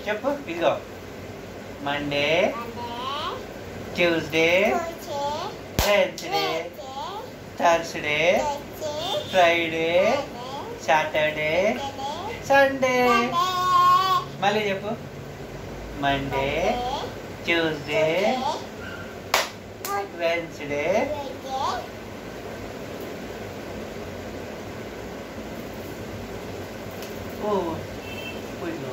చెప్పు ఇదిగో Monday Tuesday Wednesday Thursday Friday Saturday Sunday మళ్ళీ చెప్పు మండే ట్యూస్డే వెన్స్డే ఓ ఉయ్యో.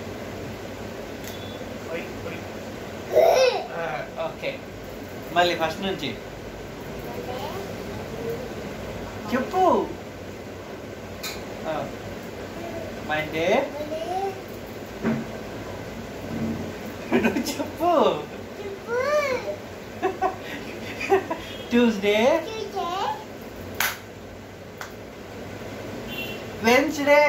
ఓయ్, ఓయ్. ఆ, ఓకే మళ్ళీ ఫస్ట్ నుంచి చెప్పు ఆ, మండే నువ్వు చెప్పు ట్యూస్డే వెన్స్డే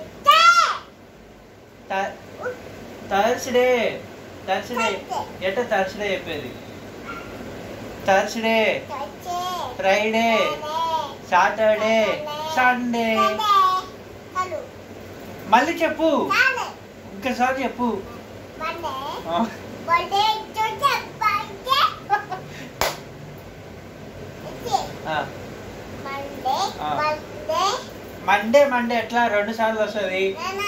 థర్స్డే థర్స్డే ఎట్ట థర్స్డే చెప్పేది థర్స్డే ఫ్రైడే సాటర్డే సండే మళ్ళీ చెప్పు ఇంకోసారి చెప్పు ఆ, ఆ. మండే మండే ఎట్లా రెండు సార్లు వస్తుంది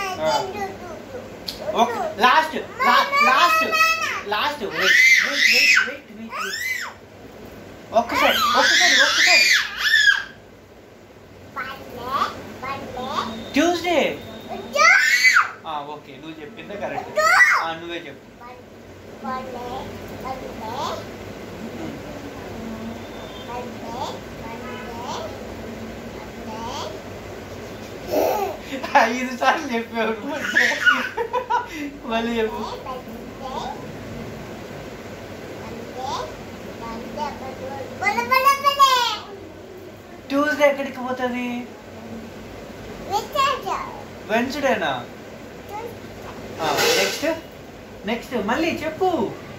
లాస్ట్ లాస్ట్ లాస్ట్ ఒక్కసారి ఒక్కసారి ఒక్కసారి ట్యూస్డే ఓకే నువ్వు చెప్పిందే కరెక్ట్ నువ్వే చెప్పు ఐదు సార్లు చెప్పావు మళ్ళీ చెప్పు ట్యూస్డే ఎక్కడికి పోతుంది వెన్స్డేనా నెక్స్ట్ నెక్స్ట్ మళ్ళీ చెప్పు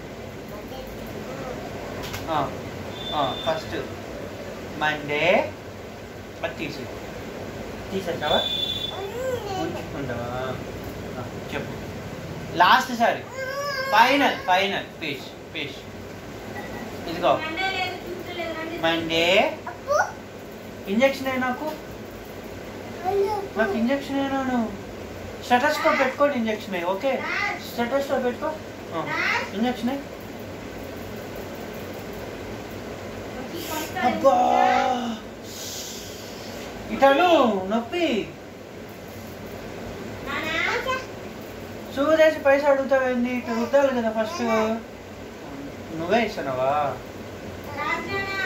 ఫస్ట్ మండే అది తీసి తీసేసావా ఉంచుకుంటావా ఆ, చెప్పు లాస్ట్ సారి ఫైనల్ ఫైనల్ ఫిష్ ఫిష్ ఇదిగో మండే ఇంజక్షన్ అయినా నాకు నాకు ఇంజక్షన్ అయినా నువ్వు స్టెటస్కోప్ పెట్టుకోండి ఇంజక్షన్ అయ్యి ఓకే స్టెటస్కోప్ పెట్టుకో ఇంజక్షన్ అయ్యి అబ్బా ఇటను నొప్పి సూదేసి పైసా అడుగుతావేంది ఇటు రుద్దాలి కదా ఫస్ట్ నువ్వే ఇస్తున్నావా రాజా